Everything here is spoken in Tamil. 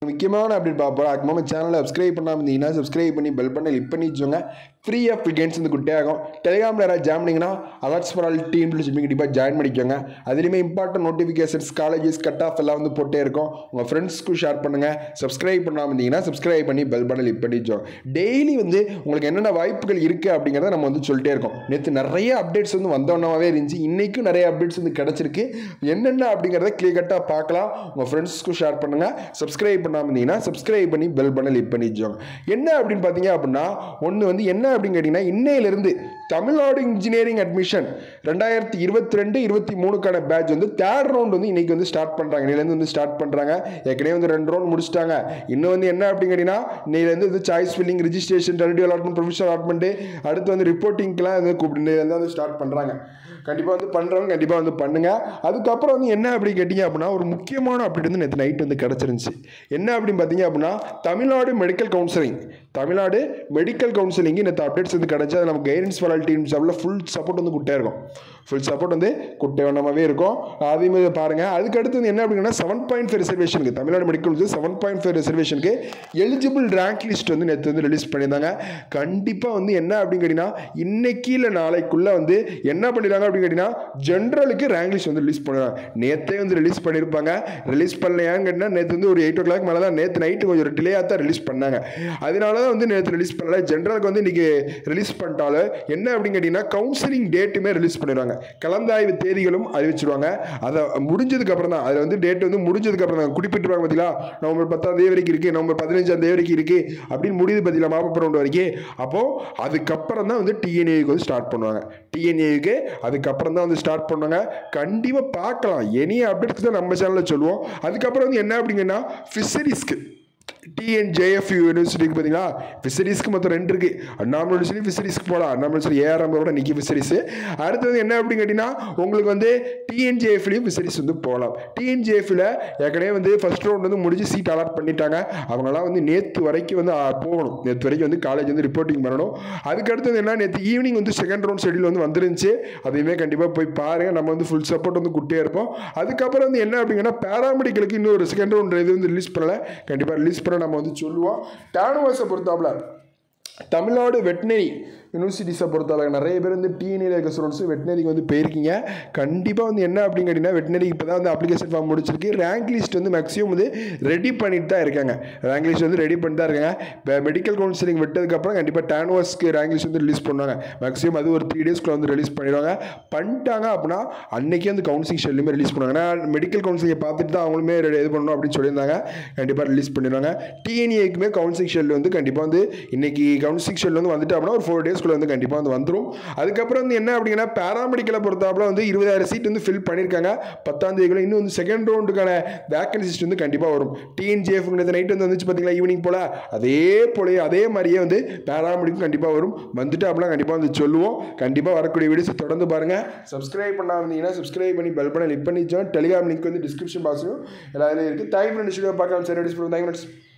முக்கியமான அப்டேட் பார்ப்போம் அதுக்கு மாமா சேனலை சப்ஸ்கிரைப் பண்ணாமல் இருந்தீங்கன்னா சப்ஸ்கிரைப் பண்ணி பெல் பண்ணி லிக் பண்ணி வச்சுக்கோங்க ஃப்ரீ ஆஃப் ஃபிகன்ஸ் வந்து குட்டியாகும் டெலிகிராமில் யாராவது ஜாயின் பண்ணிங்கன்னா அலர்ட்ஸ் ஃபார் ஆல் டீம் சொல்லி கண்டிப்பாக ஜாயின் பண்ணிக்கோங்க அதுலேயுமே important notifications colleges cut off எல்லாம் வந்து போட்டே இருக்கும் உங்கள் ஃப்ரெண்ட்ஸ்க்கு ஷேர் பண்ணுங்கள் சப்ஸ்கிரைப் பண்ணாமல் இருந்தீங்கன்னா சப்ஸ்கிரைப் பண்ணி பெல் பண்ணி லிக் பண்ணி வச்சோம் டெய்லி வந்து உங்களுக்கு என்னென்ன வாய்ப்புகள் இருக்குது அப்படிங்கிறத நம்ம வந்து சொல்லிட்டே இருக்கோம் நேற்று நிறைய அப்டேட்ஸ் வந்து வந்தோன்னவே இருந்துச்சு இன்றைக்கும் நிறைய அப்டேட்ஸ் வந்து கிடச்சிருக்கு என்னென்ன அப்படிங்கிறத கிளியர் கட்டாக பார்க்கலாம் உங்கள் ஃப்ரெண்ட்ஸ்க்கும் ஷேர் பண்ணுங்கள் சப்ஸ்கிரைப் பண்ணாமல் இருந்தீங்கன்னா சப்ஸ்கிரைப் பண்ணி பெல் பண்ண லிப் பண்ணி வச்சோங்க என்ன அப்படின்னு பார்த்தீங்க அப்படின்னா ஒன்று வந்து என்ன அப்படின்னு கேட்டிங்கன்னா இன்னையிலேருந்து தமிழ்நாடு இன்ஜினியரிங் அட்மிஷன் ரெண்டாயிரத்தி இருபத்தி ரெண்டு இருபத்தி மூணுக்கான பேட்ச் வந்து தேர்ட் ரவுண்ட் வந்து இன்னைக்கு வந்து ஸ்டார்ட் பண்ணுறாங்க இன்னையிலேருந்து வந்து ஸ்டார்ட் பண்ணுறாங்க ஏற்கனவே வந்து ரெண்டு ரவுண்ட் முடிச்சிட்டாங்க இன்னும் வந்து என்ன அப்படின்னு கேட்டிங்கன்னா இன்னையிலேருந்து வந்து choice filling registration tentative allotment professional allotment அடுத்து வந்து ரிப்போர்ட்டிங்க்கெலாம் வந்து கூப்பிட்டு இன்னையிலேருந்து வந்து ஸ்டார்ட் பண்ணுறாங்க கண்டிப்பாக வந்து பண்ணுறவங்க கண்டிப்பாக வந்து பண்ணுங்கள் அதுக்கப்புறம் வந்து என்ன அப்படி கேட்டிங்க அப்படின்னா ஒரு முக்கியமான அப்டேட் வந்து நேற்று நைட் வந்து கிடச்சிருந்துச்சு என்ன அப்படின்னு பார்த்தீங்க அப்படின்னா Tamil Nadu medical counselling Tamil Nadu medical counselling நேற்று அப்டேட்ஸ் வந்து கிடச்சி அது நம்ம கைடன்ஸ் ஃபார் ஆல் டீம் சாப்பில் ஃபுல் சப்போர்ட் வந்து குட்டே இருக்கும் ஃபுல் சப்போர்ட் வந்து குட்டை வண்ணமாகவே இருக்கும் அதையும் இது பாருங்கள் அதுக்கு அடுத்து வந்து என்ன அப்படின்னா செவன் பாயிண்ட் ஃபைவ் ரிசர்வேஷனுக்கு தமிழ்நாடு மெடிக்கல் வந்து செவன் பாயிண்ட் ஃபைவ் ரிசர்வேஷனுக்கு எலிஜிபிள் ரேங்க் லிஸ்ட் வந்து நேற்று வந்து ரிலீஸ் பண்ணியிருந்தாங்க கண்டிப்பாக வந்து என்ன அப்படின்னு கேட்டிங்கன்னா இன்னைக்கு இல்லை நாளைக்குள்ளே வந்து என்ன பண்ணிடுறாங்க அப்படின்னு கேட்டிங்கன்னா ஜென்ரலுக்கு ரேங்க் லிஸ்ட் வந்து ரிலீஸ் பண்ணுறாங்க நேற்றே வந்து ரிலீஸ் பண்ணியிருப்பாங்க ரிலீஸ் பண்ணலையான்னு கேட்டிங்கன்னா நேற்று வந்து ஒரு எயிட் ஓ கிளாக் மேலே தான் நேற்று நைட்டு கொஞ்சம் டிலேயாக தான் ரிலீஸ் பண்ணாங்க அதனால தான் வந்து நேற்று ரிலீஸ் பண்ணல ஜென்ரலுக்கு வந்து இன்றைக்கி ரிலீஸ் பண்ணிட்டாலும் என்ன அப்படின்னு கேட்டிங்கன்னா கவுன்சிலிங் டேட்டுமே ரிலீஸ் பண்ணிடுவாங்க கலந்தாய்வு தேதிகளும் அறிவிச்சிருவாங்க அதை முடிஞ்சதுக்கு அப்புறம் தான் அதில் வந்து டேட் வந்து முடிஞ்சதுக்கு அப்புறம் தான் குறிப்பிட்டிருப்பாங்க பார்த்தீங்களா நவம்பர் பத்தாம் தேதி வரைக்கும் இருக்குது நவம்பர் பதினஞ்சாம் தேதி வரைக்கும் இருக்குது அப்படின்னு முடியுது பார்த்தீங்களா மாப்ப ரவுண்ட் வரைக்கும் அப்போது அதுக்கப்புறம் தான் வந்து டிஎன்ஏக்கு வந்து ஸ்டார்ட் பண்ணுவாங்க டிஎன்ஏக்கு அதுக்கப்புறம் தான் வந்து ஸ்டார்ட் பண்ணுவாங்க கண்டிப்பாக பார்க்கலாம் எனி அப்டேட்ஸ் தான் நம்ம சேனலில் சொல்லுவோம் அதுக்கப்புறம் வந்து என்ன அப்படிங்கன்னா ஃபிஷரிஸ்க்கு டிஎன்ஜேஎஃப் யூனிவர்சிட்டிக்கு பார்த்தீங்களா ஃபிஷரிஸ்க்கு மொத்தம் ரெண்டு இருக்குது அண்ணாமலை யூனிவர்சிட்டி ஃபிஷரிஸ்க்கு போகலாம் அண்ணாமலை யூனிவர்சிட்டி ஏஆர்எம்மோட நிற்கி ஃபிஷரிஸ் அடுத்தது என்ன அப்படின்னு கேட்டிங்கன்னா உங்களுக்கு வந்து டிஎன்ஜேஎஃப்லையும் ஃபிஷரிஸ் வந்து போகலாம் டிஎன்ஜேஎஃப்ல ஏற்கனவே வந்து ஃபர்ஸ்ட் ரவுண்ட் வந்து முடிஞ்சு சீட் அலாட் பண்ணிட்டாங்க அவங்களாம் வந்து நேற்று வரைக்கும் வந்து ஆ, போகணும் நேற்று வரைக்கும் வந்து காலேஜ் வந்து ரிப்போர்ட்டிங் பண்ணணும் அதுக்கு அடுத்தது என்ன நேற்று ஈவினிங் வந்து செகண்ட் ரவுண்ட் ஷெடியூல் வந்து வந்துருந்துச்சு அதையுமே கண்டிப்பாக போய் பாருங்கள் நம்ம வந்து ஃபுல் சப்போர்ட் வந்து குட்டே இருப்போம் அதுக்கப்புறம் வந்து என்ன அப்படிங்கன்னா பேராமெடிக்கலுக்கு இன்னும் ஒரு செகண்ட் ரவுண்ட் இது வந்து ரிலீஸ் பண்ணல கண்டிப்பாக ரிலீஸ் பண்ண நம்ம வந்து சொல்லுவோம் டேனுவர்ஸை பொறுத்தாப்புல தமிழ்நாடு வெட்டினரி யூனிவர்சிட்டிஸை பொறுத்தவரை நிறைய பேர் வந்து டிஎன்ஏல இருக்க ஸ்டூடெண்ட்ஸ் வெட்டினரிக்கு வந்து போயிருக்கீங்க கண்டிப்பாக வந்து என்ன அப்படின்னு கேட்டிங்கன்னா வெட்டினரி இப்போ தான் வந்து அப்ளிகேஷன் ஃபார்ம் முடிச்சிருக்கு ரேங்க் லிஸ்ட் வந்து மேக்ஸிமம் வந்து ரெடி பண்ணிட்டு தான் இருக்காங்க ரேங்க் லிஸ்ட் வந்து ரெடி பண்ணிட்டு தான் இருக்காங்க இப்போ மெடிக்கல் கவுன்சிலிங் விட்டதுக்கப்புறம் கண்டிப்பாக டேனுவர்ஸ்க்கு ரேங்க் லிஸ்ட் வந்து ரிலீஸ் பண்ணுவாங்க மேக்ஸிமம் அது ஒரு த்ரீ டேஸ்க்குள்ள வந்து ரிலீஸ் பண்ணிடுவாங்க பண்ணிட்டாங்க அப்படின்னா அன்னைக்கே வந்து கவுன்சிலிங் ஷெட்லையுமே ரிலீஸ் பண்ணுவாங்க ஏன்னா மெடிக்கல் கவுன்சிலிங்கை பார்த்துட்டு தான் அவங்களுமே ரெடி- இது பண்ணணும் அப்படின்னு சொல்லியிருந்தாங்க கண்டிப்பாக ரிலீஸ் பண்ணிடுவாங்க டிஎன்ஏக்குமே கவுன்சிலிங் ஷெல் வந்து கண்டிப்பாக வந்து இன்னைக்கு கவுன்சிலிங் ஷெல் வந்து வந்துட்டு அப்படின்னா ஒரு ஃபோர் டேஸ்க்குள்ள வந்து கண்டிப்பாக வந்து வந்துடும் அதுக்கப்புறம் வந்து என்ன அப்படிங்கன்னா பேராமெடிக்கலை பொறுத்தாப்புல வந்து இருபதாயிரம் சீட் வந்து ஃபில் பண்ணியிருக்காங்க பத்தாம் தேதிக்குள்ள இன்னும் வந்து செகண்ட் ரவுண்டுக்கான வேக்கன்சி லிஸ்ட் வந்து கண்டிப்பாக வரும் டிஎன்ஜிஎஃப் நைட் வந்து வந்துச்சு பார்த்தீங்களா ஈவினிங் போல் அதே போல அதே மாதிரியே வந்து பேராமெடிக்கும் கண்டிப்பாக வரும் வந்துட்டு அப்படிலாம் கண்டிப்பாக வந்து சொல்லுவோம் கண்டிப்பாக வரக்கூடிய வீடியோஸ் தொடர்ந்து பாருங்கள் சப்ஸ்கிரைப் பண்ணாம இருந்தீங்கன்னா சப்ஸ்கிரைப் பண்ணி பெல் பண்ண லிக் பண்ணி டெலிகிராம் லிங்க் வந்து டிஸ்கிரிப்ஷன் பாக்ஸ்லையும் எல்லா இதுலையும் இருக்குது தேங்க் ஃப்ரெண்ட்ஸ் வீடியோ பார்க்கலாம் சரி தேங்க் ஃப்ரெண்ட்ஸ்